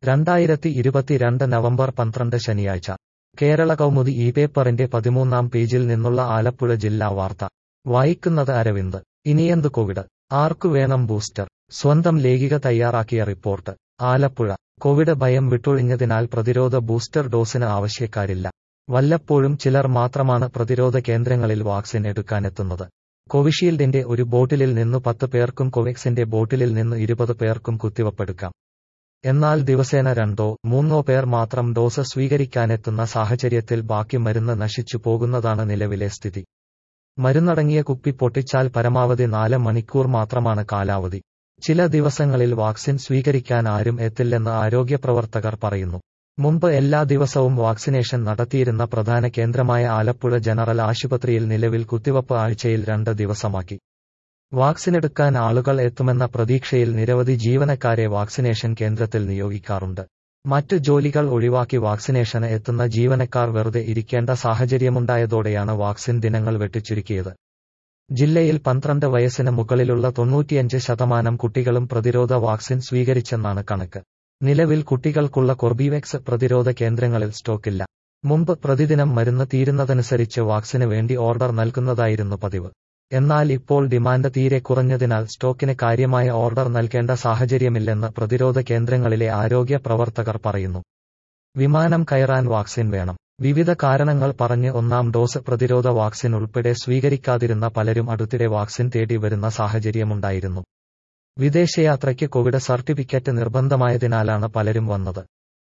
രണ്ടായിരത്തി ഇരുപത്തിരണ്ട് നവംബർ പന്ത്രണ്ട് ശനിയാഴ്ച കേരള കൗമുദി ഈ പേപ്പറിന്റെ പതിമൂന്നാം പേജിൽ നിന്നുള്ള ആലപ്പുഴ ജില്ലാ വാർത്ത വായിക്കുന്നത് അരവിന്ദ് ഇനിയെന്ത് കോവിഡ് ആർക്കു വേണം ബൂസ്റ്റർ സ്വന്തം ലേഖിക തയ്യാറാക്കിയ റിപ്പോർട്ട് ആലപ്പുഴ കോവിഡ് ഭയം വിട്ടൊഴിഞ്ഞതിനാൽ പ്രതിരോധ ബൂസ്റ്റർ ഡോസിന് ആവശ്യക്കാരില്ല വല്ലപ്പോഴും ചിലർ മാത്രമാണ് പ്രതിരോധ കേന്ദ്രങ്ങളിൽ വാക്സിൻ എടുക്കാനെത്തുന്നത് കോവിഷീൽഡിന്റെ ഒരു ബോട്ടിലിൽ നിന്ന് പത്ത് പേർക്കും കോവാക്സിന്റെ ബോട്ടിലിൽ നിന്ന് ഇരുപത് പേർക്കും കുത്തിവപ്പെടുക്കാം എന്നാൽ ദിവസേന രണ്ടോ മൂന്നോ പേർ മാത്രം ഡോസ് സ്വീകരിക്കാനെത്തുന്ന സാഹചര്യത്തിൽ ബാക്കി മരുന്ന് നശിച്ചു പോകുന്നതാണ് നിലവിലെ സ്ഥിതി മരുന്നടങ്ങിയ കുപ്പി പൊട്ടിച്ചാൽ പരമാവധി നാല് മണിക്കൂർ മാത്രമാണ് കാലാവധി ചില ദിവസങ്ങളിൽ വാക്സിൻ സ്വീകരിക്കാൻ ആരും എത്തില്ലെന്ന് ആരോഗ്യപ്രവർത്തകർ പറയുന്നു മുമ്പ് എല്ലാ ദിവസവും വാക്സിനേഷൻ നടത്തിയിരുന്ന പ്രധാന കേന്ദ്രമായ ആലപ്പുഴ ജനറൽ ആശുപത്രിയിൽ നിലവിൽ കുത്തിവപ്പ് ആഴ്ചയിൽ രണ്ട് ദിവസമാക്കി വാക്സിനെടുക്കാൻ ആളുകൾ എത്തുമെന്ന പ്രതീക്ഷയിൽ നിരവധി ജീവനക്കാരെ വാക്സിനേഷൻ കേന്ദ്രത്തിൽ നിയോഗിക്കാറുണ്ട് മറ്റ് ജോലികൾ ഒഴിവാക്കി വാക്സിനേഷന് എത്തുന്ന ജീവനക്കാർ വെറുതെ ഇരിക്കേണ്ട സാഹചര്യമുണ്ടായതോടെയാണ് വാക്സിൻ ദിനങ്ങൾ വെട്ടിച്ചുരുക്കിയത് ജില്ലയിൽ പന്ത്രണ്ട് വയസ്സിന് മുകളിലുള്ള തൊണ്ണൂറ്റിയഞ്ച് ശതമാനം കുട്ടികളും പ്രതിരോധ വാക്സിൻ സ്വീകരിച്ചെന്നാണ് കണക്ക് നിലവിൽ കുട്ടികൾക്കുള്ള കൊർബിവെക്സ് പ്രതിരോധ കേന്ദ്രങ്ങളിൽ സ്റ്റോക്കില്ല മുമ്പ് പ്രതിദിനം മരുന്ന് തീരുന്നതനുസരിച്ച് വാക്സിന് വേണ്ടി ഓർഡർ നൽകുന്നതായിരുന്നു പതിവ് എന്നാൽ ഇപ്പോൾ ഡിമാൻഡ് തീരെ കുറഞ്ഞതിനാൽ സ്റ്റോക്കിന് കാര്യമായ ഓർഡർ നൽകേണ്ട സാഹചര്യമില്ലെന്ന് പ്രതിരോധ കേന്ദ്രങ്ങളിലെ ആരോഗ്യ പ്രവർത്തകർ പറയുന്നു വിമാനം കയറാൻ വാക്സിൻ വേണം വിവിധ കാരണങ്ങൾ പറഞ്ഞ് ഒന്നാം ഡോസ് പ്രതിരോധ വാക്സിൻ ഉൾപ്പെടെ സ്വീകരിക്കാതിരുന്ന പലരും അടുത്തിടെ വാക്സിൻ തേടി വരുന്ന സാഹചര്യമുണ്ടായിരുന്നു വിദേശയാത്രയ്ക്ക് കോവിഡ് സർട്ടിഫിക്കറ്റ് നിർബന്ധമായതിനാലാണ് പലരും വന്നത്